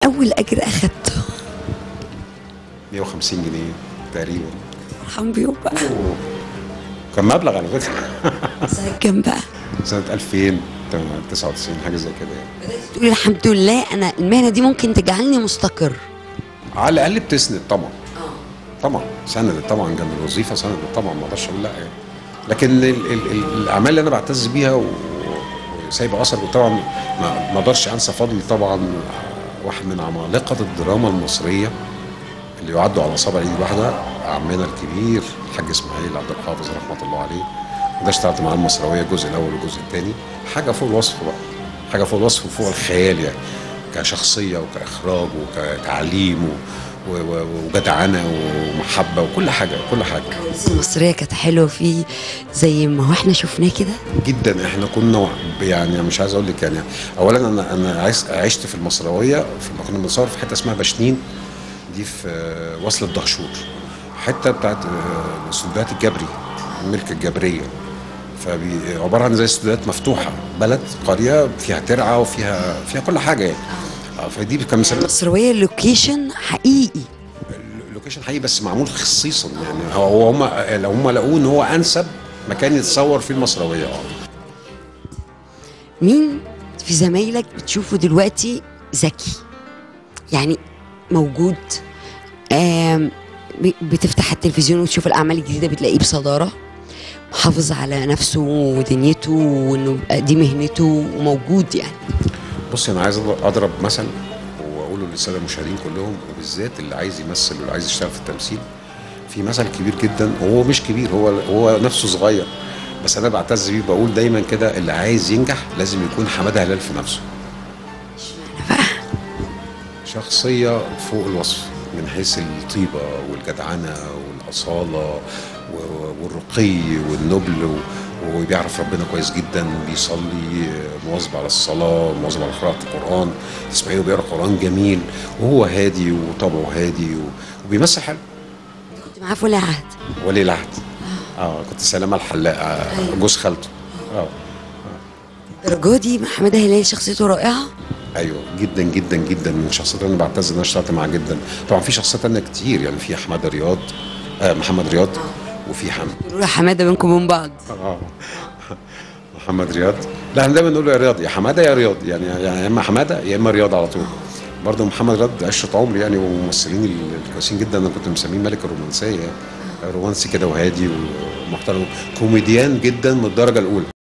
اول اجر اخدته 150 جنيه تقريبا ارحم بيهم بقى أوه. كان مبلغ على فكره سنه كام بقى سنه 2099 حاجه زي كده يعني تقولي الحمد لله انا المهنه دي ممكن تجعلني مستقر على الاقل بتسند طبعا طبعا سندت طبعا جنب الوظيفه سندت طبعا ما اقدرش اقول لا يعني لكن ال ال ال الاعمال اللي انا بعتز بيها و- وسايبه اثر وطبعا ما ما اقدرش انسى فضل طبعا واحد من عمالقه الدراما المصريه اللي يعدوا على اصابع ايد واحده عمنا الكبير الحاج اسماعيل عبد الحافظ رحمه الله عليه وده اشتغلت معاه المصرويه الجزء الاول والجزء الثاني حاجه فوق الوصف بقى حاجه فوق الوصف وفوق الخيال يعني كشخصيه وكاخراج وكتعليم و- و- و- وجدعنه ومحبه وكل حاجه كل حاجه المصريه كانت حلوه فيه زي ما هو احنا شفناه كده جدا احنا كنا يعني مش عايز اقول لك يعني اولا انا انا عايز عشت في المصراويه في لما كنا بنصور في حته اسمها بشنين دي في آه، وصل الدهشور حته بتاعت آه، الاستوديوهات الجبري الملك الجبريه فعباره عن زي استوديوهات مفتوحه بلد قريه فيها ترعه وفيها فيها كل حاجه يعني آه، فدي كان مسمى المصرويه لوكيشن حقيقي اللوكيشن حقيقي بس معمول خصيصا يعني هو هم لو هم لقوه ان هو انسب مكان يتصور فيه المصراويه اه مين في زمايلك بتشوفه دلوقتي ذكي يعني موجود آم، ب- بتفتح التلفزيون وتشوف الاعمال الجديده بتلاقيه بصداره محافظ على نفسه ودنيته وانه يبقى دي مهنته وموجود يعني بص انا عايز اضرب مثل واقوله للساده المشاهدين كلهم وبالذات اللي عايز يمثل واللي عايز يشتغل في التمثيل في مثل كبير جدا وهو مش كبير هو هو نفسه صغير بس انا بعتز بيه بقول دايما كده اللي عايز ينجح لازم يكون حماده هلال في نفسه شخصيه فوق الوصف من حيث الطيبه والجدعنه والاصاله و- والرقي والنبل و- وبيعرف ربنا كويس جدا بيصلي مواظب على الصلاه مواظب على قراءه القران تسمعيه بيقرا قران جميل وهو هادي وطبعه هادي و- وبيمثل حلو كنت معاه في ولي عهد ولي العهد اه كنت سلامه الحلاق آه، جوز خالته اه الدرجه دي محمد هلال شخصيته رائعه ايوه جدا جدا جدا من الشخصيات اللي انا بعتز ان انا اشتغلت معاها جدا طبعا في شخصيات تانية كتير يعني في حماده رياض آه محمد رياض وفي حمد بيقولوا حماده بينكم وبين بعض اه محمد رياض لا احنا دايما نقول له يا رياض يا حماده يا رياض يعني يعني يا اما حماده يا اما رياض على طول برضه محمد رياض عشره عمري يعني وممثلين الكويسين جدا انا كنت مسميه ملك الرومانسيه يعني رومانسي كده وهادي ومحترم كوميديان جدا من الدرجه الاولى